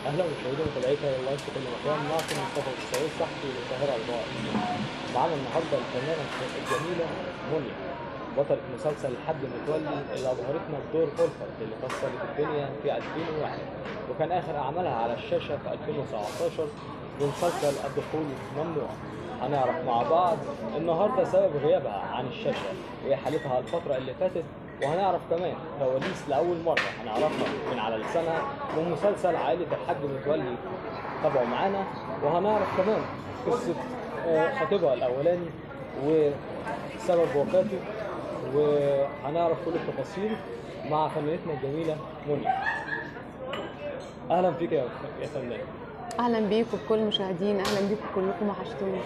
اهلا مشاهدي ومتابعي اللايف في كل مكان معكم مصطفى السعيد صحفي للقاهره 24 معانا النهارده الفنانه الجميله منى بطلة مسلسل الحاج متولي اللي ابهرتنا بدور ألفت اللي كسرت الدنيا في 2001 وكان اخر اعمالها على الشاشه في 2019 بمسلسل الدخول ممنوع هنعرف مع بعض النهارده سبب غيابها عن الشاشه وايه حالتها الفتره اللي فاتت وهنعرف كمان كواليس لاول مره هنعرفها من على لسانها من مسلسل عائله الحاج متولي تابعوا معانا وهنعرف كمان قصه آه، خطيبها الاولاني وسبب وفاته وهنعرف كل التفاصيل مع فنانتنا الجميله منى اهلا فيك يا يا فنان اهلا بيكم بكل المشاهدين اهلا بيكم كلكم وحشتوني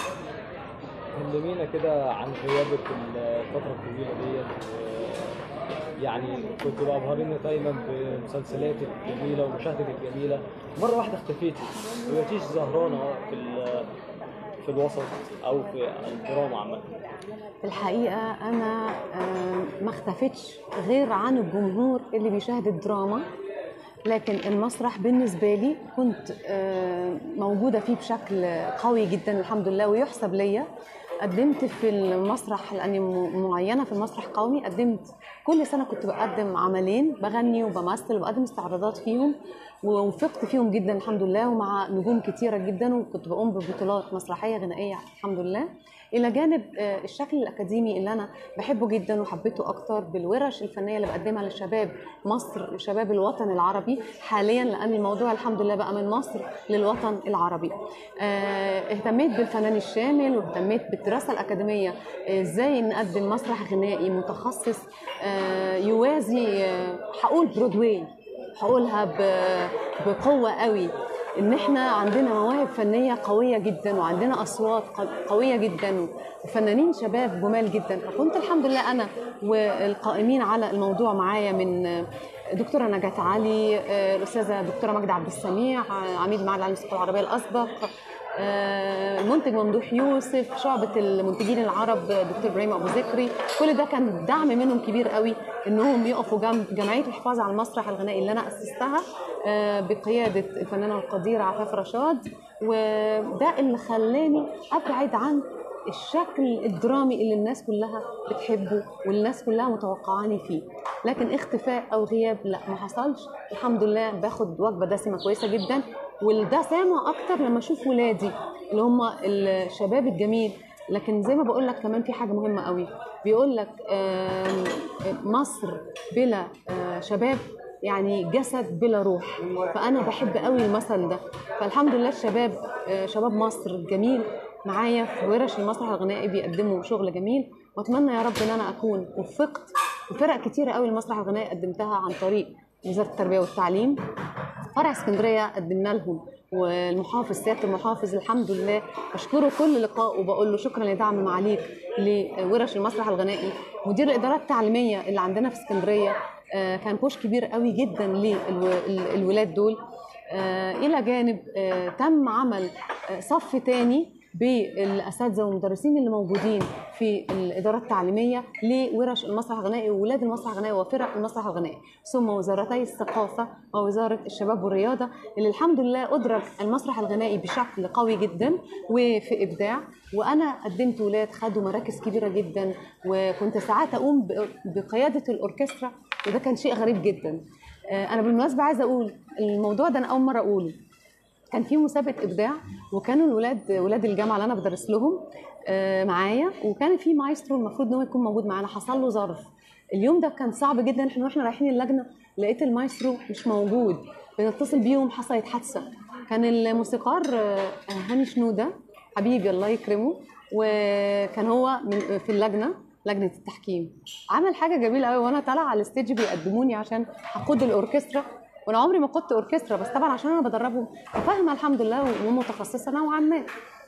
كلمينا كده عن غيابك الفترة الطويلة ديت و- يعني كنت بأبهرني دايما بمسلسلاتك الجميلة ومشاهدك الجميلة مرة واحدة اختفيتي ما بقيتيش زهرانة في ال- في الوسط أو في الدراما عامة في الحقيقه انا آه، ما اختفتش غير عن الجمهور اللي بيشاهد الدراما لكن المسرح بالنسبه لي كنت آه، موجوده فيه بشكل قوي جدا الحمد لله ويحسب ليا قدمت في المسرح لاني م- معينه في المسرح القومي قدمت كل سنه كنت بقدم عملين بغني وبمثل وبقدم استعراضات فيهم ووفقت فيهم جدا الحمد لله ومع نجوم كتيره جدا وكنت بقوم ببطولات مسرحيه غنائيه الحمد لله الى جانب آه، الشكل الاكاديمي اللي انا بحبه جدا وحبيته اكتر بالورش الفنيه اللي بقدمها لشباب مصر لشباب الوطن العربي حاليا لان الموضوع الحمد لله بقى من مصر للوطن العربي آه، اهتميت بالفنان الشامل واهتميت بالدراسه الاكاديميه آه، ازاي نقدم مسرح غنائي متخصص آه، يوازي آه، هقول برودواي هقولها ب- بقوه قوي ان احنا عندنا مواهب فنيه قويه جدا وعندنا اصوات ق- قويه جدا وفنانين شباب جمال جدا فكنت الحمد لله انا والقائمين على الموضوع معايا من دكتوره نجاة علي آه، الاستاذه دكتوره ماجده عبد السميع آه، عميد معهد العلم الثقافه العربيه الاسبق آه، المنتج ممدوح يوسف شعبة المنتجين العرب دكتور ابراهيم ابو ذكري كل ده كان دعم منهم كبير قوي انهم يقفوا جنب جمعيه الحفاظ على المسرح الغنائي اللي انا اسستها آه، بقياده الفنانه القديره عفاف رشاد وده اللي خلاني ابعد عن الشكل الدرامي اللي الناس كلها بتحبه والناس كلها متوقعاني فيه لكن اختفاء او غياب لا ما حصلش الحمد لله باخد وجبه دسمه كويسه جدا وده سامع اكتر لما اشوف ولادي اللي هم الشباب الجميل لكن زي ما بقول لك كمان في حاجه مهمه قوي بيقول لك آم، مصر بلا آه، شباب يعني جسد بلا روح فانا بحب قوي المثل ده فالحمد لله الشباب آه، شباب مصر الجميل معايا في ورش المسرح الغنائي بيقدموا شغل جميل واتمنى يا رب ان انا اكون وفقت وفرق كتيره قوي المسرح الغنائي قدمتها عن طريق وزاره التربيه والتعليم فرع اسكندريه قدمنا لهم والمحافظ سياده المحافظ الحمد لله بشكره كل لقاء وبقول له شكرا لدعم معاليك لورش المسرح الغنائي مدير الادارات التعليميه اللي عندنا في اسكندريه آه، كان بوش كبير قوي جدا للولاد دول آه، الى جانب آه، تم عمل آه، صف تاني بالاساتذه والمدرسين اللي موجودين في الادارات التعليميه لورش المسرح الغنائي واولاد المسرح الغنائي وفرق المسرح الغنائي ثم وزارتي الثقافه ووزاره الشباب والرياضه اللي الحمد لله ادرك المسرح الغنائي بشكل قوي جدا وفي ابداع وانا قدمت ولاد خدوا مراكز كبيره جدا وكنت ساعات اقوم ب- بقياده الاوركسترا وده كان شيء غريب جدا آه، انا بالمناسبه عايزه اقول الموضوع ده انا اول مره اقوله كان في مسابقه ابداع وكانوا الولاد ولاد الجامعه اللي انا بدرس لهم آه، معايا وكان في مايسترو المفروض ان هو يكون موجود معانا حصل له ظرف اليوم ده كان صعب جدا احنا واحنا رايحين اللجنه لقيت المايسترو مش موجود بنتصل بيهم حصلت حادثه كان الموسيقار آه، هاني شنوده حبيبي الله يكرمه وكان هو من في اللجنه لجنه التحكيم عمل حاجه جميله قوي وانا طالعه على الستيج بيقدموني عشان هقود الاوركسترا وانا عمري ما قدت اوركسترا بس طبعا عشان انا بدربهم فاهمه الحمد لله ومتخصصه نوعا ما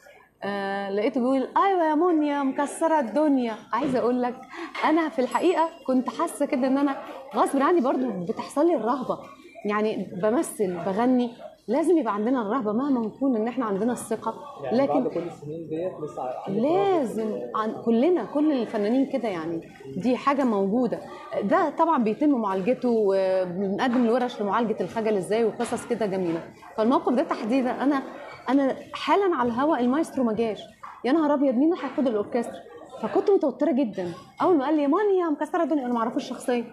آه لقيته بيقول ايوه يا منيا مكسره الدنيا عايزه اقول لك انا في الحقيقه كنت حاسه كده ان انا غصب عني برضو بتحصل لي الرهبه يعني بمثل بغني لازم يبقى عندنا الرهبه مهما نكون ان احنا عندنا الثقه يعني لكن بعد كل السنين ديت لسه عندك لازم عن كلنا كل الفنانين كده يعني دي حاجه موجوده ده طبعا بيتم معالجته وبنقدم الورش لمعالجه الخجل ازاي وقصص كده جميله فالموقف ده تحديدا انا انا حالا على الهواء المايسترو ما جاش يا نهار ابيض مين اللي هيقود الاوركسترا فكنت متوتره جدا اول ما قال لي مانيا مكسره الدنيا انا ما اعرفوش شخصيا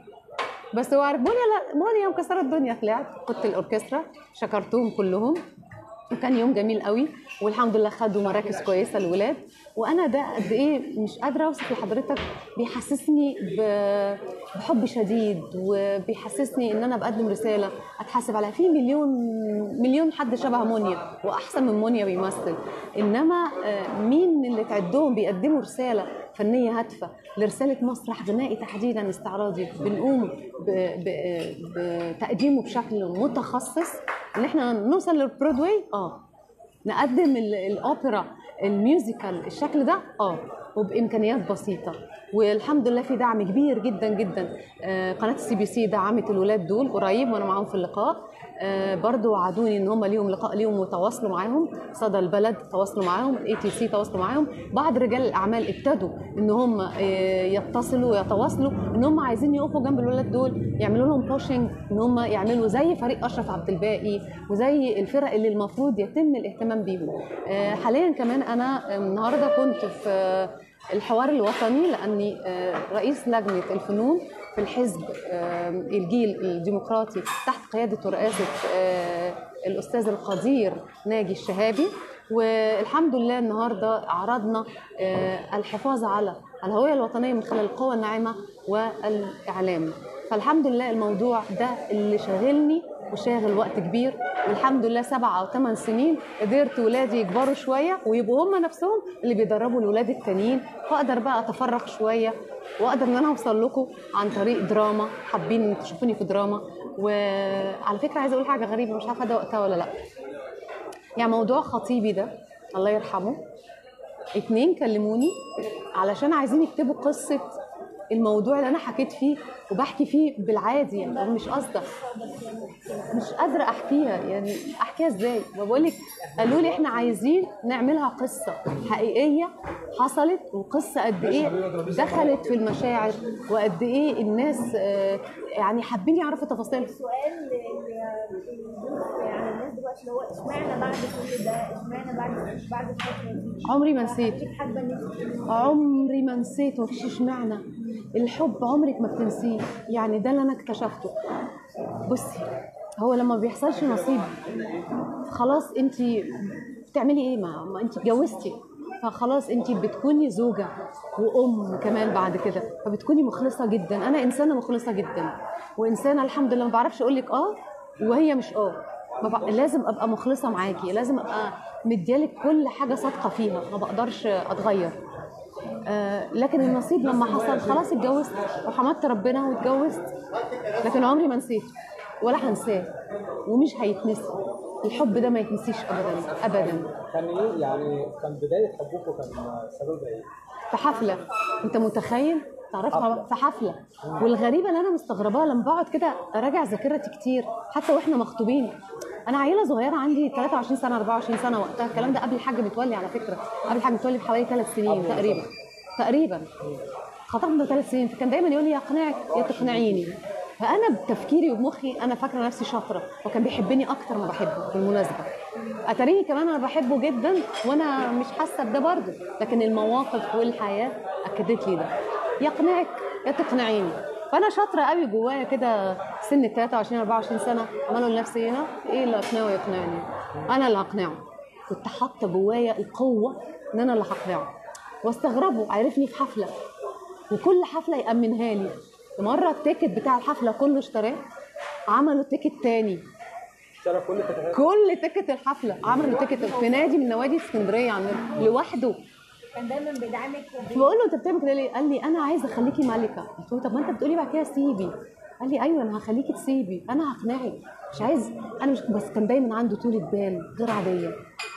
بس هو عارف مانيا لا مانيا مكسره الدنيا طلعت كنت الاوركسترا شكرتهم كلهم وكان يوم جميل قوي والحمد لله خدوا مراكز كويسه الولاد وانا ده قد ايه مش قادره اوصف لحضرتك بيحسسني ب- بحب شديد وبيحسسني ان انا بقدم رساله اتحاسب عليها في مليون مليون حد شبه مونيا واحسن من مونيا بيمثل انما آه، مين اللي تعدهم بيقدموا رساله فنيه هادفه لرساله مسرح غنائي تحديدا استعراضي بنقوم ب- ب- بتقديمه بشكل متخصص ان احنا نوصل للبرودواي اه نقدم ال- الاوبرا الميوزيكال الشكل ده اه وبامكانيات بسيطه والحمد لله في دعم كبير جدا جدا آه، قناه السي بي سي دعمت الولاد دول قريب وانا معاهم في اللقاء آه، برضو وعدوني ان هم ليهم لقاء ليهم وتواصلوا معاهم صدى البلد تواصلوا معاهم الاي تي سي تواصلوا معاهم بعض رجال الاعمال ابتدوا ان هم آه، يتصلوا ويتواصلوا ان هم عايزين يقفوا جنب الولاد دول يعملوا لهم بوشنج ان هم يعملوا زي فريق اشرف عبد الباقي وزي الفرق اللي المفروض يتم الاهتمام بيهم آه، حاليا كمان انا النهارده كنت في آه، الحوار الوطني لاني آه، رئيس لجنه الفنون في الحزب آه، الجيل الديمقراطي تحت قياده ورئاسه آه، الاستاذ القدير ناجي الشهابي والحمد لله النهارده عرضنا آه، الحفاظ على الهويه الوطنيه من خلال القوى الناعمه والاعلام فالحمد لله الموضوع ده اللي شاغلني وشاغل وقت كبير والحمد لله سبع او ثمان سنين قدرت ولادي يكبروا شويه ويبقوا هم نفسهم اللي بيدربوا الولاد التانيين فاقدر بقى اتفرغ شويه واقدر ان انا اوصل لكم عن طريق دراما حابين ان تشوفوني في دراما وعلى فكره عايزه اقول حاجه غريبه مش عارفه ده وقتها ولا لا يعني موضوع خطيبي ده الله يرحمه اتنين كلموني علشان عايزين يكتبوا قصة الموضوع اللي انا حكيت فيه وبحكي فيه بالعادي يعني أنا مش قصده مش قادره احكيها يعني احكيها ازاي بقول لك قالوا لي احنا عايزين نعملها قصه حقيقيه حصلت وقصه قد ايه دخلت في المشاعر وقد ايه الناس آه، يعني حابين يعرفوا تفاصيلها سؤال ل- ل- يعني الناس دلوقتي اللي هو اشمعنى بعد كل ده اشمعنى بعد بعد الفتره دي عمري ما نسيت حضرتك حابه ان انت تقولي عمري ما نسيت مفيش اشمعنى الحب عمرك ما بتنسيه يعني ده اللي انا اكتشفته بصي هو لما بيحصلش نصيب خلاص انت بتعملي ايه ما, ما انت اتجوزتي فخلاص انت بتكوني زوجه وام كمان بعد كده فبتكوني مخلصه جدا انا انسانه مخلصه جدا وانسانه الحمد لله ما بعرفش اقول لك اه وهي مش اه ما بق... لازم ابقى مخلصه معاكي لازم ابقى مديالك كل حاجه صادقه فيها ما بقدرش اتغير آه لكن النصيب لما حصل خلاص اتجوزت وحمدت ربنا واتجوزت لكن عمري ما نسيته ولا هنساه ومش هيتنسي الحب ده ما يتنسيش ابدا ابدا كان ايه يعني كان بدايه حبكم كان سببها ايه؟ في حفله انت متخيل تعرفها في حفله والغريبه اللي انا مستغرباها لما بقعد كده اراجع ذاكرتي كتير حتى واحنا مخطوبين انا عيله صغيره عندي 23 سنه 24 سنه وقتها الكلام ده قبل الحاج متولي على فكره قبل الحاج متولي بحوالي ثلاث سنين تقريبا تقريبا خطبنا ثلاث سنين فكان دايما يقول لي يا اقنعك يا تقنعيني فانا بتفكيري وبمخي انا فاكره نفسي شاطره وكان بيحبني اكتر ما بحبه بالمناسبه اتاريني كمان انا بحبه جدا وانا مش حاسه بده برضه لكن المواقف والحياه اكدت لي ده يقنعك يا تقنعيني فانا شاطره قوي جوايا كده سن 23 24 سنه عمال لنفسي هنا ايه اللي اقنعه يقنعني انا اللي هقنعه كنت حاطه جوايا القوه ان انا اللي هقنعه واستغربوا عرفني في حفله وكل حفله يامنها لي مره التيكت بتاع الحفله كله اشتراه عملوا تيكت تاني اشترى كل فتحات كل تيكت الحفله عملوا تيكت في نادي من نوادي اسكندريه عندنا لوحده كان دايما بيدعمك فبقول له انت بتعمل كده ليه؟ قال لي انا عايز اخليكي ملكه قلت له طب ما انت بتقولي بعد كده سيبي قال لي ايوه انا هخليكي تسيبي انا هقنعك مش عايز انا مش بس كان دايما عنده طولة بال غير عاديه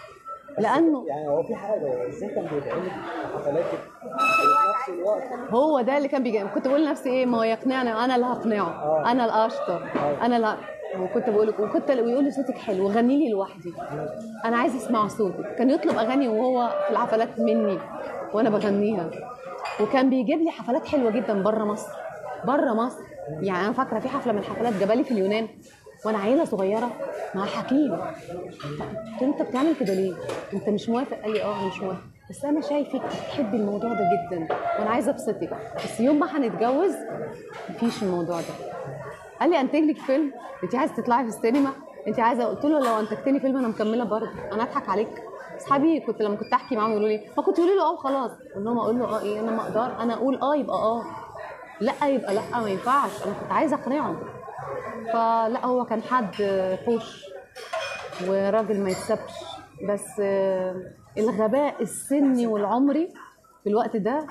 لانه يعني هو في حاجه ازاي كان بيدعمك في حفلاتك وفي نفس الوقت هو ده اللي كان بيجي كنت بقول لنفسي ايه ما هو يقنعني انا اللي هقنعه آه. انا الاشطر انا اللي وكنت بقول لك وكنت ويقول لي صوتك حلو وغني لي لوحدي انا عايز اسمع صوتك كان يطلب اغاني وهو في الحفلات مني وانا بغنيها وكان بيجيب لي حفلات حلوه جدا بره مصر بره مصر يعني انا فاكره في حفله من الحفلات جابالي في اليونان وانا عيله صغيره مع حكيم قلت له انت بتعمل كده ليه؟ انت مش موافق؟ قال لي اه انا مش موافق بس انا شايفك بتحبي الموضوع ده جدا وانا عايزه ابسطك بس يوم ما هنتجوز مفيش الموضوع ده قال لي انتج لك فيلم انت عايزه تطلعي في السينما انت عايزه قلت له لو انتجتني فيلم انا مكمله برضه انا اضحك عليك اصحابي كنت لما كنت احكي معاهم يقولوا لي ما كنت تقولي له اه وخلاص اقول لهم اقول له اه ايه انا ما اقدر انا اقول اه يبقى اه لا يبقى لا ما ينفعش انا كنت عايزه اقنعه فلا هو كان حد فوش وراجل ما يتسبش بس آه، الغباء السني والعمري في الوقت ده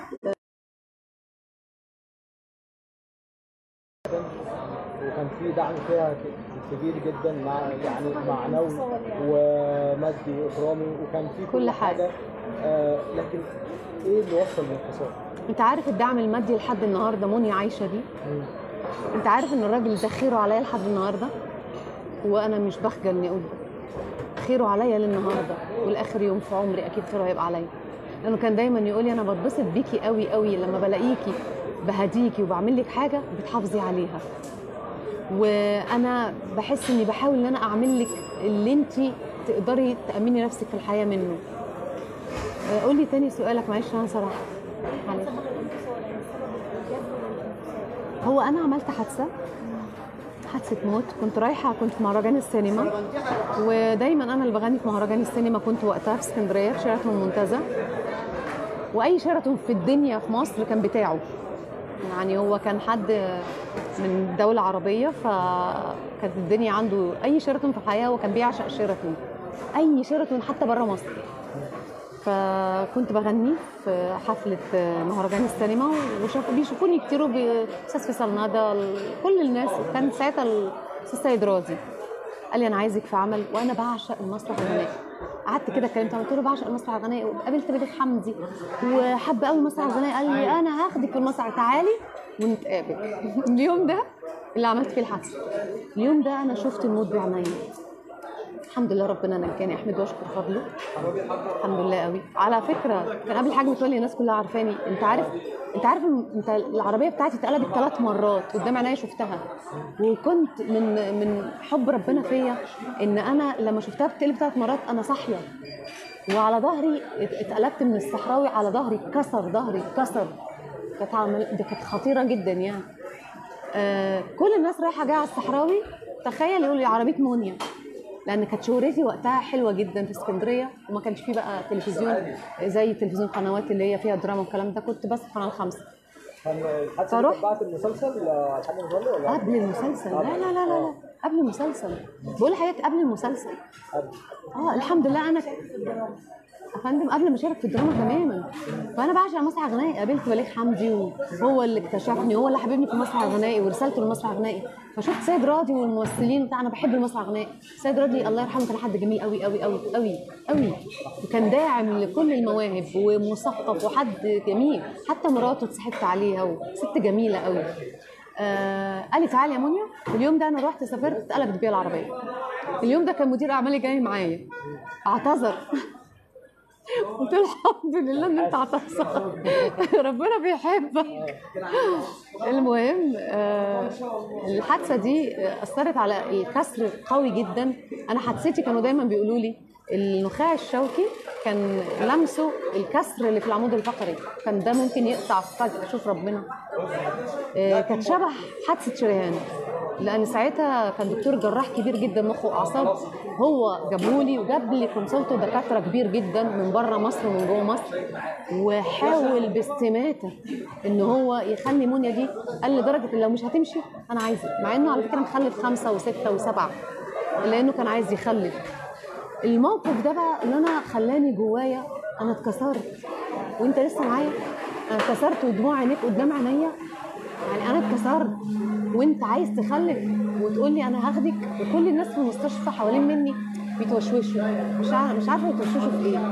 وكان في دعم فيها ك- كبير جدا مع يعني معنوي ومادي واكرامي وكان في كل حاجة. آه لكن ايه اللي وصل للانفصال؟ انت عارف الدعم المادي لحد النهارده منى عايشه بيه مم. انت عارف ان الراجل ده خيره عليا لحد النهارده وانا مش بخجل اني اقول ده. خيره عليا للنهارده والاخر يوم في عمري اكيد خيره هيبقى عليا لانه كان دايما يقول لي انا بتبسط بيكي قوي قوي لما بلاقيكي بهديكي وبعمل لك حاجه بتحافظي عليها وانا بحس اني بحاول ان انا اعمل لك اللي انت تقدري تامني نفسك في الحياه منه اه، قولي تاني سؤالك معلش انا صراحه معلش سبب الانفصال يعني سبب الجذب للانفصال هو انا عملت حادثه حادثه موت كنت رايحه كنت في مهرجان السينما ودايما انا اللي بغني في مهرجان السينما كنت وقتها في اسكندريه في شيراتون منتزه واي شيراتون في الدنيا في مصر كان بتاعه يعني هو كان حد من دولة عربية فكانت الدنيا عنده أي شيراتون في الحياة هو كان بيعشق شيراتون أي شيراتون حتى بره مصر فكنت بغني في حفلة مهرجان السينما وشافوا بيشوفوني كتير بأستاذ فيصل ندى كل الناس كان ساعتها الأستاذ سيد راضي قال لي أنا عايزك في عمل وأنا بعشق المسرح الغنائي قعدت كده اتكلمت قلت له بعشق المسرح الغنائي وقابلت بليغ حمدي وحب قوي المسرح الغنائي قال لي أنا هاخدك في المسرح تعالي ونتقابل اليوم ده اللي عملت فيه الحادثة اليوم ده أنا شفت الموت بعينيا الحمد لله ربنا نجاني احمد واشكر فضله الحمد لله قوي على فكره كان قبل حاجه متولي الناس كلها عارفاني انت عارف انت عارف إن انت العربيه بتاعتي اتقلبت ثلاث مرات قدام عينيا شفتها وكنت من من حب ربنا فيا ان انا لما شفتها بتقلب ثلاث مرات انا صاحيه وعلى ظهري ات- اتقلبت من الصحراوي على ظهري اتكسر ظهري اتكسر كانت عمل... دي كانت خطيره جدا يعني آه كل الناس رايحه جايه على الصحراوي تخيل يقول لي عربيه مونيا لان كانت شهرتي وقتها حلوه جدا في اسكندريه وما كانش فيه بقى تلفزيون زي تلفزيون قنوات اللي هي فيها دراما والكلام ده كنت بس في قناه الخمسه كان الحادثه فروح- دي بعد المسلسل آه، الحاج متولي ولا قبل المسلسل لا لا لا لا, لا. قبل المسلسل بقول لحضرتك قبل المسلسل قبل؟ اه الحمد لله انا يا فندم قبل ما اشارك في الدراما تماما فانا بعشق المسرح الغنائي قابلت بليغ حمدي وهو اللي اكتشفني هو اللي حببني في المسرح الغنائي ورسالته للمسرح الغنائي فشفت سيد راضي والممثلين بتاع انا بحب المسرح الغنائي سيد راضي الله يرحمه كان حد جميل قوي قوي قوي قوي قوي وكان داعم لكل المواهب ومثقف وحد جميل حتى مراته اتصاحبت عليها وست جميله قوي آه قال لي تعالي يا منيا اليوم ده انا رحت سافرت اتقلبت بيا العربيه اليوم ده كان مدير اعمالي جاي معايا اعتذر قلت له الحمد لله ان انت اعتذر ربنا بيحبك المهم آه، الحادثه دي آه، اثرت على الكسر قوي جدا انا حادثتي كانوا دايما بيقولوا لي النخاع الشوكي كان لمسه الكسر اللي في العمود الفقري كان ده ممكن يقطع فجاه شوف ربنا آه، كانت شبه حادثه شريهان لان ساعتها كان دكتور جراح كبير جدا مخ واعصاب هو جابهولي وجاب لي كونسلت دكاتره كبير جدا من بره مصر ومن جوه مصر وحاول باستماته ان هو يخلي منيا دي قال لدرجه ان لو مش هتمشي انا عايزك مع انه على فكره مخلف خمسه وسته وسبعه لانه كان عايز يخلف الموقف ده بقى اللي انا خلاني جوايا انا اتكسرت وانت لسه معايا انا اتكسرت ودموع عينيك قدام عينيا يعني انا اتكسرت وانت عايز تخلف وتقول لي انا هاخدك وكل الناس في المستشفى حوالين مني بيتوشوشوا مش عارفه مش عارفه يتوشوشوا في ايه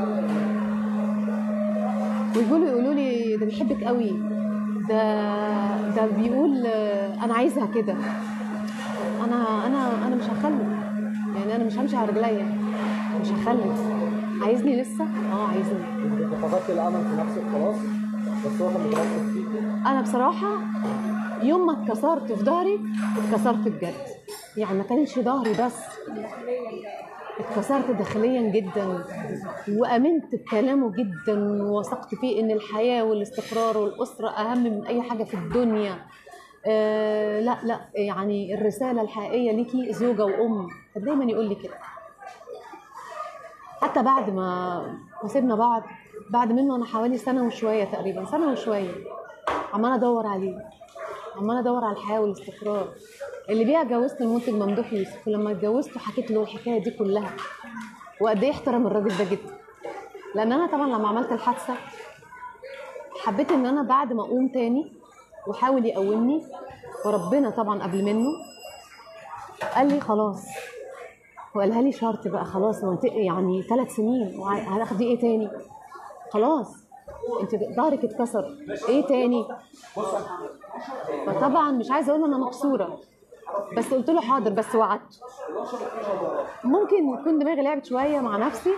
ويقولوا يقولوا لي ده بيحبك قوي ده ده بيقول آه، انا عايزها كده انا انا انا مش هخلف يعني انا مش همشي على رجليا مش هخلف عايزني لسه اه عايزني انت فقدت الامل في نفسك خلاص بس هو كان متركز فيكي انا بصراحه يوم ما اتكسرت في ظهري اتكسرت بجد يعني ما كانش ظهري بس اتكسرت داخليا جدا وامنت بكلامه جدا ووثقت فيه ان الحياه والاستقرار والاسره اهم من اي حاجه في الدنيا آه لا لا يعني الرساله الحقيقيه ليكي زوجه وام كان دايما يقول لي كده حتى بعد ما ما سيبنا بعض بعد منه انا حوالي سنه وشويه تقريبا سنه وشويه عماله ادور عليه عماله ادور على الحياه والاستقرار اللي بيها جوزت المنتج ممدوح يوسف ولما اتجوزته حكيت له الحكايه دي كلها وقد ايه احترم الراجل ده جدا لان انا طبعا لما عملت الحادثه حبيت ان انا بعد ما اقوم تاني وحاول يقومني وربنا طبعا قبل منه قال لي خلاص وقالها لي شرط بقى خلاص منطق يعني ثلاث سنين وهتاخدي ايه تاني خلاص انت ظهرك اتكسر ايه تاني فطبعا مش عايزه اقول له انا مكسوره بس قلت له حاضر بس وعدت ممكن يكون دماغي لعبت شويه مع نفسي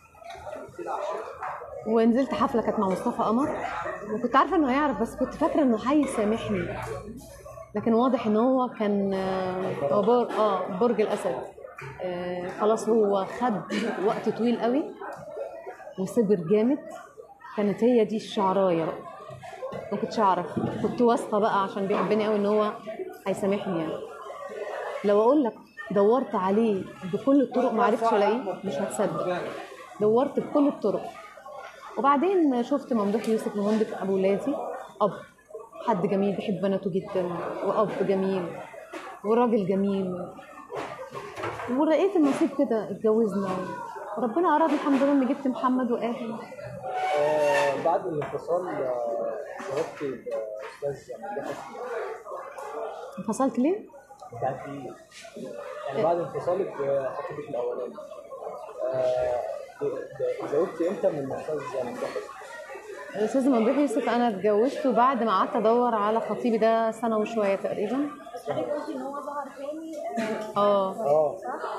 ونزلت حفله كانت مع مصطفى قمر وكنت عارفه انه هيعرف بس كنت فاكره انه هيسامحني لكن واضح ان هو كان آه، هو بر... اه برج الاسد آه خلاص هو خد وقت طويل قوي وصبر جامد كانت هي دي الشعرايه بقى ما كنتش اعرف كنت واثقه بقى عشان بيحبني قوي ان هو هيسامحني يعني لو اقول لك دورت عليه بكل الطرق ما عرفتش الاقيه مش هتصدق دورت بكل الطرق وبعدين شفت ممدوح يوسف مهندس ابو ولادي اب حد جميل بيحب بناته جدا واب جميل وراجل جميل ولقيت النصيب كده اتجوزنا وربنا اراد الحمد لله اني جبت محمد واهل آه بعد الانفصال آه، ارتبطتي باستاذ ممدوح حسني انفصلت ليه؟ بعد ايه؟ يعني بعد انفصالك بخطيبك الاولاني آه، ب- ب- اتزوجتي امتى من الاستاذ ممدوح حسني؟ الاستاذ ممدوح يوسف انا اتجوزته بعد ما قعدت ادور على خطيبي ده سنه وشويه تقريبا بس حضرتك قلتي ان هو ظهر تاني اه اه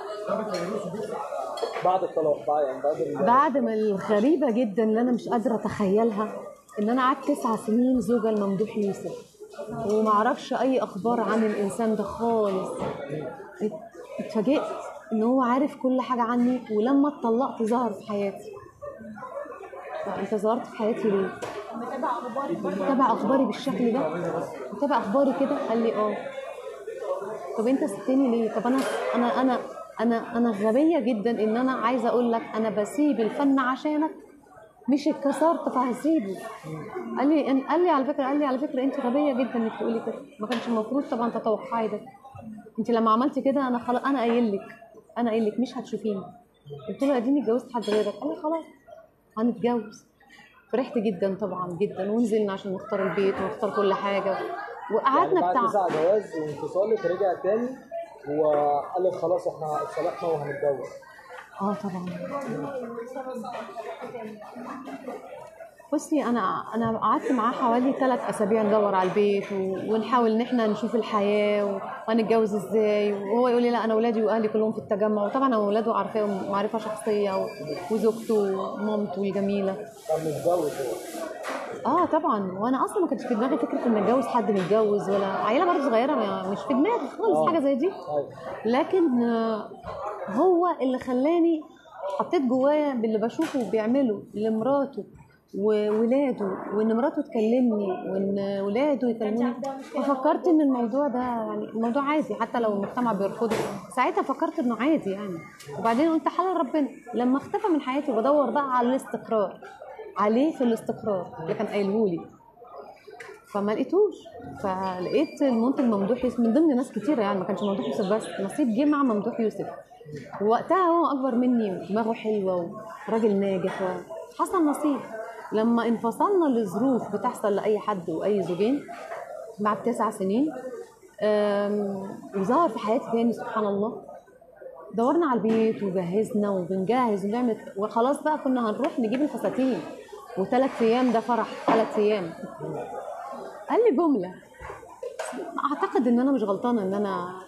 صح؟ بعد الطلاق بعد يعني بعد ال- بعد ما الغريبه جدا اللي انا مش قادره اتخيلها ان انا قعدت تسع سنين زوجه لممدوح يوسف وما اعرفش اي اخبار عن الانسان ده خالص ات- اتفاجئت ان هو عارف كل حاجه عني ولما اتطلقت ظهر في حياتي فانت ظهرت في حياتي ليه؟ متابع اخبارك برضه متابع اخباري بالشكل ده متابع اخباري كده قال لي اه طب انت سبتني ليه طب انا انا انا انا انا غبيه جدا ان انا عايزه اقول لك انا بسيب الفن عشانك مش اتكسرت فهسيبه قال لي قال لي على فكره قال لي على فكره انت غبيه جدا انك تقولي كده ما كانش المفروض طبعا تتوقعي ده انت لما عملتي كده انا خلاص انا قايل لك انا قايل لك مش هتشوفيني قلت له اديني اتجوزت حد غيرك قال لي خلاص هنتجوز فرحت جدا طبعا جدا ونزلنا عشان نختار البيت ونختار كل حاجه يعني وقعدنا بعد بتاع تسع جواز وانفصالك رجع تاني وقال لك خلاص احنا اتصالحنا وهنتجوز اه طبعا بصي انا انا قعدت معاه حوالي ثلاث اسابيع ندور على البيت و... ونحاول ان احنا نشوف الحياه و... وهنتجوز ازاي وهو يقول لي لا انا اولادي واهلي كلهم في التجمع وطبعا انا اولاده عارفاهم معرفه شخصيه و... وزوجته ومامته الجميله كان متجوز هو اه طبعا وانا اصلا ما كانش في دماغي فكره ان اتجوز حد متجوز ولا عيله برضه صغيره ما- مش في دماغي خالص آه. حاجه زي دي ايوه لكن آه، هو اللي خلاني حطيت جوايا باللي بشوفه بيعمله لمراته وولاده وان مراته تكلمني وان ولاده يكلموني ففكرت ان الموضوع ده يعني الموضوع عادي حتى لو المجتمع بيرفضه ساعتها فكرت انه عادي يعني وبعدين قلت حلال ربنا لما اختفى من حياتي بدور بقى على الاستقرار عليه في الاستقرار اللي كان قايله لي فما لقيتوش فلقيت المنتج ممدوح يوسف من ضمن ناس كتيره يعني ما كانش ممدوح يوسف بس نصيب جه مع ممدوح يوسف ووقتها هو اكبر مني ودماغه حلوه وراجل ناجح حصل نصيب لما انفصلنا لظروف بتحصل لاي حد واي زوجين بعد تسع سنين أم، وظهر في حياتي تاني سبحان الله دورنا على البيت وجهزنا وبنجهز ونعمل وخلاص بقى كنا هنروح نجيب الفساتين وثلاث ايام ده فرح ثلاث ايام قال لي جمله اعتقد ان انا مش غلطانه ان انا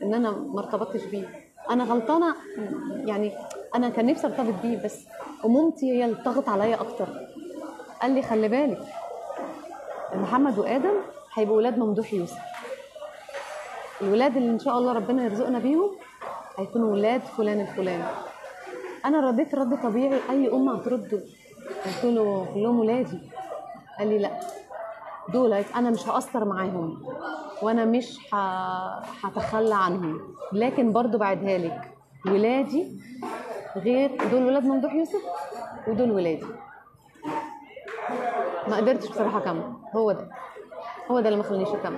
ان انا ما ارتبطتش بيه انا غلطانه يعني انا كان نفسي ارتبط بيه بس امومتي هي اللي ضغط عليا اكتر قال لي خلي بالك محمد وادم هيبقوا ولاد ممدوح يوسف الولاد اللي ان شاء الله ربنا يرزقنا بيهم هيكونوا ولاد فلان الفلاني انا رديت رد طبيعي اي ام هترده قلت له كلهم ولادي قال لي لا دول انا مش هاثر معاهم وانا مش ه- هتخلى عنهم لكن برضو بعدها لك ولادي غير دول ولاد ممدوح يوسف ودول ولادي ما قدرتش بصراحه اكمل هو ده هو ده اللي ما خلانيش اكمل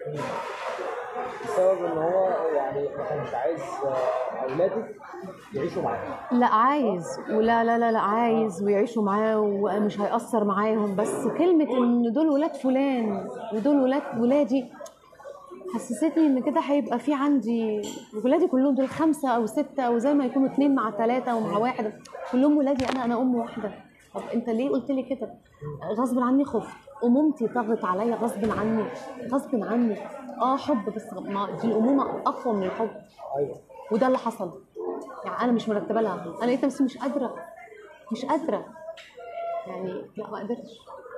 بسبب ان هو يعني ما كانش عايز آه، اولادك يعيشوا معاه لا عايز ولا لا لا لا عايز ويعيشوا معاه ومش هيأثر معاهم بس كلمة إن دول ولاد فلان ودول ولاد ولادي حسستني إن كده هيبقى في عندي ولادي كلهم دول خمسة أو ستة أو زي ما يكونوا اتنين مع ثلاثة ومع واحد كلهم ولادي أنا أنا أم واحدة طب أنت ليه قلت لي كده؟ غصب عني خفت أمومتي ضغط عليا غصب عني غصب عني اه حب بس ما دي الأمومة أقوى من الحب ايوه وده اللي حصل يعني انا مش مرتبه لها انا لقيت نفسي مش قادره مش قادره يعني لا ما قدرتش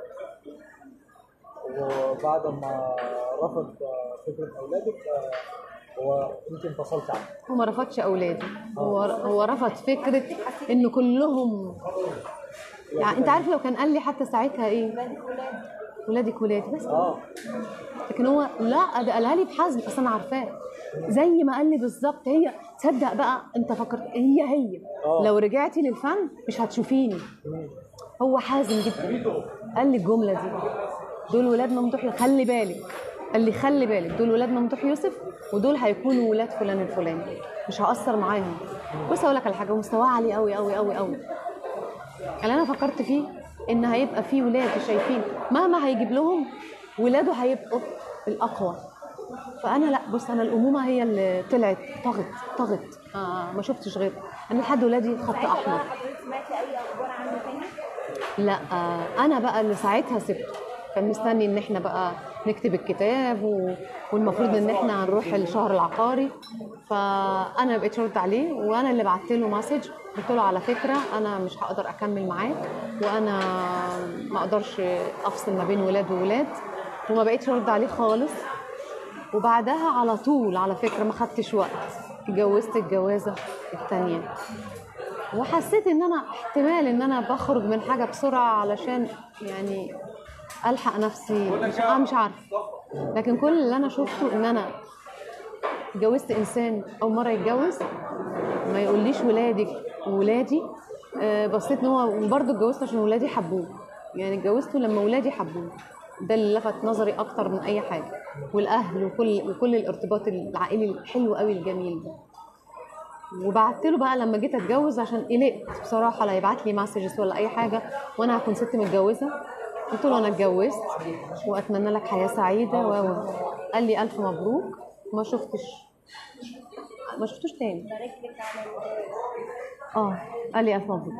وبعد ما رفض آه، فكره اولادك آه، هو انت انفصلت عنه هو ما رفضش اولادي هو هو رفض فكره ان كلهم يعني انت عارف لو كان قال لي حتى ساعتها ايه ولادك ولادي بس اه لكن هو لا ده قالها لي بحزم بس انا عارفاه زي ما قال لي بالظبط هي تصدق بقى انت فكرت هي هي آه. لو رجعتي للفن مش هتشوفيني هو حازم جدا قال لي الجمله دي دول ولاد ممدوح يوسف خلي بالك قال لي خلي بالك دول ولاد ممدوح يوسف ودول هيكونوا ولاد فلان الفلاني مش هأثر معاهم بص اقول لك على حاجه مستواه عالي قوي قوي قوي قوي اللي انا فكرت فيه ان هيبقى في ولاد شايفين مهما هيجيب لهم ولاده هيبقوا الاقوى فانا لا بص انا الامومه هي اللي طلعت طغت طغت آه ما شفتش غير انا لحد ولادي خط ساعتها احمر بقى حضرتك سمعتي اي اخبار عنه تاني؟ لا آه، انا بقى اللي ساعتها سبته كان مستني ان احنا بقى نكتب الكتاب و... والمفروض ان احنا هنروح الشهر العقاري فانا ما بقتش ارد عليه وانا اللي بعت له مسج قلت له على فكره انا مش هقدر اكمل معاك وانا ما اقدرش افصل ما بين ولاد وولاد وما بقتش ارد عليه خالص وبعدها على طول على فكره ما خدتش وقت اتجوزت الجوازه الثانيه وحسيت ان انا احتمال ان انا بخرج من حاجه بسرعه علشان يعني الحق نفسي مش انا مش عارفه لكن كل اللي انا شفته ان انا اتجوزت انسان اول مره يتجوز ما يقوليش ولادك وولادي آه، بصيت ان هو برضه اتجوزت عشان ولادي حبوه يعني اتجوزته لما ولادي حبوه ده اللي لفت نظري اكتر من اي حاجه والاهل وكل وكل الارتباط العائلي الحلو قوي الجميل ده وبعت له بقى لما جيت اتجوز عشان قلقت بصراحه لا يبعت لي مسجز ولا اي حاجه وانا هكون ست متجوزه قلت له انا اتجوزت واتمنى لك حياه سعيده و و. قال لي الف مبروك ما شفتش ما شفتوش تاني بارك لك على اه قال لي الف مبروك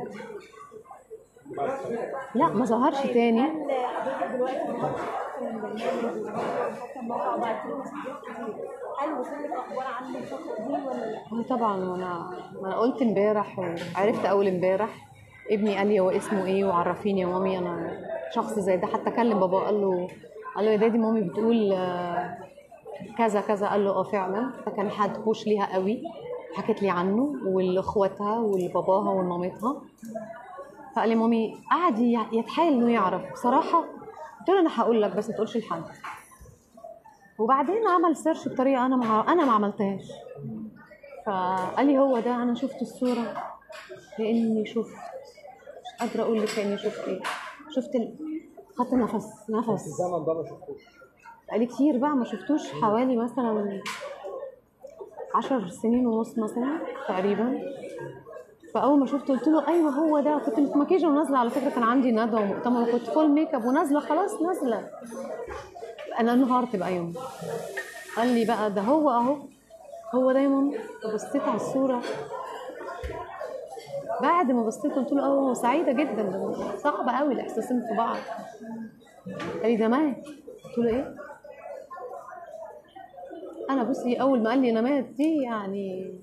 لا ما ظهرش تاني هل حضرتك دلوقتي بتفكر من برنامج وحتى الموقع بعت له مسجات كتير هل وصل لك اخبار عنه الفتره دي ولا لا؟ اه طبعا وانا ما انا قلت امبارح وعرفت اول امبارح ابني قال لي هو اسمه ايه وعرفيني يا مامي انا شخص زي ده حتى كلم بابا قال له قال له يا دادي مامي بتقول آه، كذا كذا قال له اه فعلا فكان حد بوش ليها قوي حكت لي عنه ولاخواتها ولباباها ولمامتها فقال لي مامي قعد ي- يتحايل انه يعرف بصراحه قلت له انا هقول لك بس ما تقولش لحد وبعدين عمل سيرش بطريقه انا ما انا ما عملتهاش فقال لي هو ده انا شفت الصوره لاني شفت مش قادره اقول لك اني شفت ايه شفت ال... خدت نفس نفس الزمن ده ما شفتوش بقالي كتير بقى ما شفتوش حوالي مثلا عشر سنين ونص مثلا تقريبا فاول ما شفته قلت له ايوه هو ده كنت متمكيجه ونازله على فكره كان عندي ندوه ومؤتمر وكنت فول ميك اب ونازله خلاص نازله انا انهارت بقى يوم قال لي بقى ده هو اهو هو ده يا ماما بصيت على الصوره بعد ما بصيت قلت له اه سعيده جدا ده صعب قوي الاحساسين في بعض قال لي ده مات قلت له ايه انا بصي اول ما قال لي انا مات دي يعني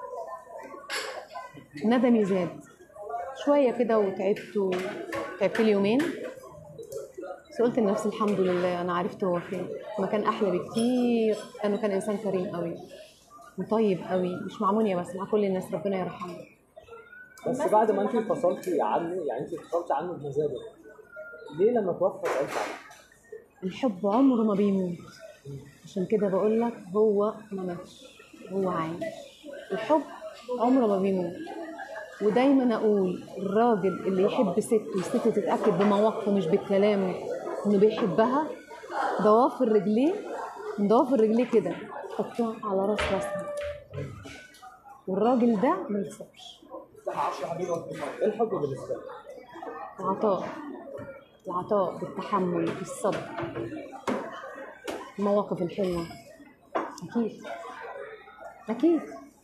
ندمي زاد شويه كده وتعبت وتعبت لي يومين بس قلت لنفسي الحمد لله انا عرفت هو فين مكان احلى بكتير لانه كان انسان كريم قوي وطيب قوي مش مع منيا بس مع كل الناس ربنا يرحمه بس بعد ما انت انفصلتي عنه يعني انت انفصلتي عنه بمزاجك ليه لما توفى سالت عنه؟ الحب عمره ما بيموت عشان كده بقول لك هو ما ماتش هو عايش الحب عمره ما بيموت ودايما اقول الراجل اللي يحب ست والست تتاكد بمواقفه مش بكلامه انه بيحبها ضوافر رجليه من ضوافر رجليه كده حطها على راس راسها والراجل ده ما يكسبش ايه الحب بالنسبه لك؟ العطاء العطاء بالتحمل بالصبر المواقف الحلوة أكيد أكيد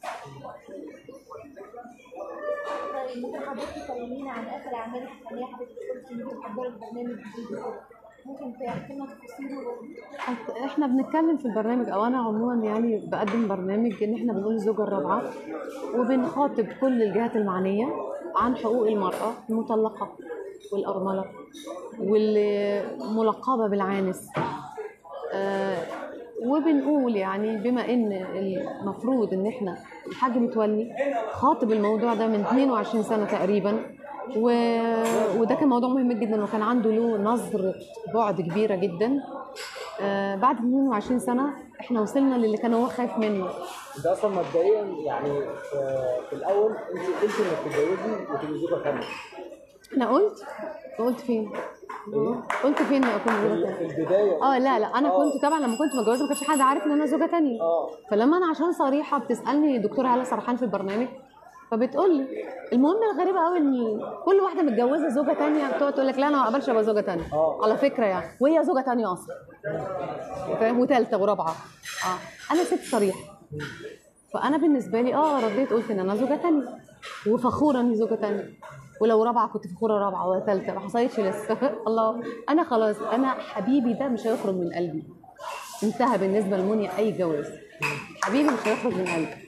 طيب ممكن حضرتك تكلمينا عن اخر اعمالك الفنيه حضرتك قلتي انك بتحضري برنامج جديد وكده ممكن تحكي لنا تفاصيله أت- احنا بنتكلم في البرنامج او انا عموما يعني بقدم برنامج ان احنا بنقول الزوجه الرابعه وبنخاطب كل الجهات المعنيه عن حقوق المراه المطلقه والارمله والملقبه بالعانس آه، وبنقول يعني بما ان المفروض ان احنا الحاج متولي خاطب الموضوع ده من 22 سنه تقريبا و... وده كان موضوع مهم جدا وكان عنده له نظره بعد كبيره جدا آه، بعد 22 سنه احنا وصلنا للي كان هو خايف منه انت اصلا مبدئيا يعني في, في الاول انت قلتي انك تتجوزي وتبقي زوجه ثانيه انا قلت قلت فين ايه؟ قلت فين اكون زوجه في تانية في البدايه اه لا لا انا آه. كنت طبعا لما كنت متجوزه ما كانش حد عارف ان انا زوجه تانية اه فلما انا عشان صريحه بتسالني دكتوره هاله سرحان في البرنامج فبتقول لي المهم الغريبه قوي ان كل واحده متجوزه زوجه تانية بتقعد تقول لك لا انا ما اقبلش ابقى زوجه تانية آه. على فكره يعني وهي زوجه تانية اصلا فاهم وثالثه ورابعه اه انا ست صريحه فانا بالنسبه لي اه رديت قلت ان انا زوجه تانية وفخوره اني زوجه تانية ولو رابعه كنت فخوره رابعه ولا ثالثه ما حصلتش لسه الله انا خلاص انا حبيبي ده مش هيخرج من قلبي انتهى بالنسبه لمنيا اي جواز حبيبي مش هيخرج من قلبي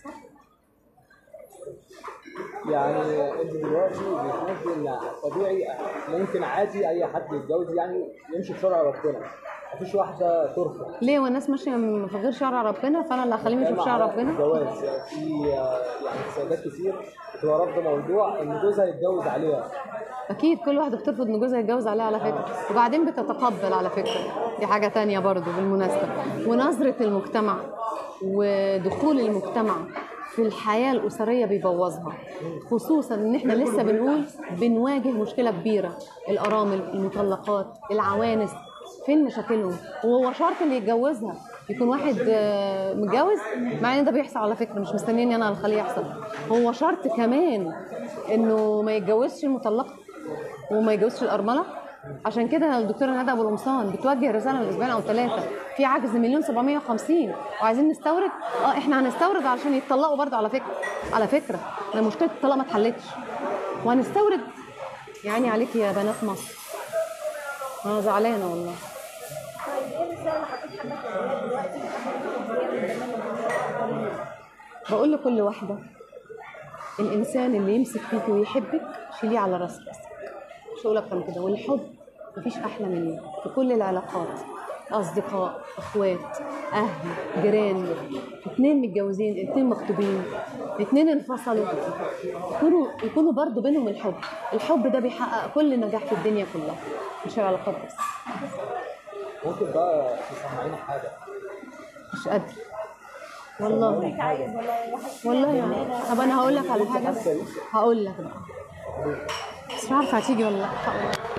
يعني انت دلوقتي بتنزل ان طبيعي ممكن عادي اي حد يتجوز يعني يمشي في شرع ربنا مفيش واحده ترفض ليه والناس ماشيه في غير شرع ربنا فانا اللي هخليهم يمشوا في شرع ربنا الجواز يعني في يعني سيدات كتير بتبقى رافضه موضوع ان جوزها يتجوز عليها اكيد كل واحده بترفض ان جوزها يتجوز عليها على فكره وبعدين بتتقبل على فكره دي حاجه تانية برضو بالمناسبه ونظره المجتمع ودخول المجتمع في الحياه الاسريه بيبوظها خصوصا ان احنا لسه بنقول بنواجه مشكله كبيره الارامل المطلقات العوانس فين مشاكلهم وهو شرط اللي يتجوزها يكون واحد آه، متجوز مع ان ده بيحصل على فكره مش مستنيني انا اللي اخليه يحصل هو شرط كمان انه ما يتجوزش المطلقه وما يتجوزش الارمله عشان كده الدكتوره ندى ابو القمصان بتوجه رساله من اسبوعين او ثلاثه في عجز مليون 750 وعايزين نستورد اه احنا هنستورد علشان يتطلقوا برضه على فكره على فكره ده مشكله الطلاق ما اتحلتش وهنستورد يعني عليك يا بنات مصر انا زعلانه والله طيب ايه الرساله اللي حضرتك حابه تقولها دلوقتي حابه تقولها من البرنامج بقول لكل واحدة الإنسان اللي يمسك فيك ويحبك شيليه على راس راسك مش هقول أكتر من كده والحب مفيش أحلى منه في كل العلاقات أصدقاء أخوات أهل جيران اتنين متجوزين اتنين مخطوبين اتنين انفصلوا يكونوا يكونوا برضه بينهم الحب الحب ده بيحقق كل نجاح في الدنيا كلها مش العلاقات بس ممكن بقى تسمعينا حاجه مش قادرة والله حضرتك عايز ولا واحد والله يعني طب انا هقول لك على حاجه هقول لك بقى بس مش عارفه هتيجي ولا لا هقول لك.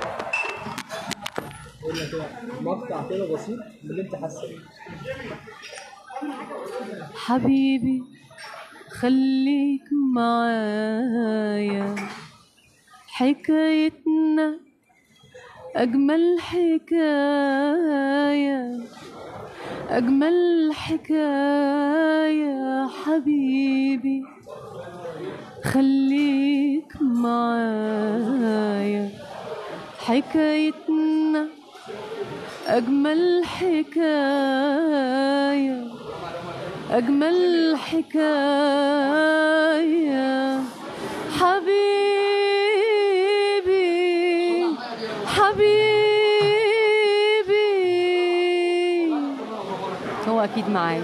قلنا كده مقطع كده بسيط من اللي انت حاسه بيه. حبيبي خليك معايا حكايتنا أجمل حكاية أجمل حكاية حبيبي خليك معايا حكايتنا أجمل حكاية أجمل حكاية حبيبي حبيبي هو أكيد معايا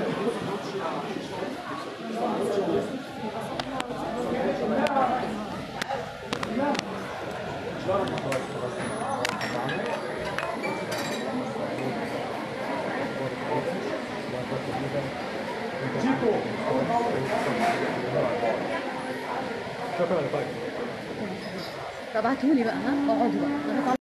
شكرا لك ابعتولي بقى ها اقعدوا بقى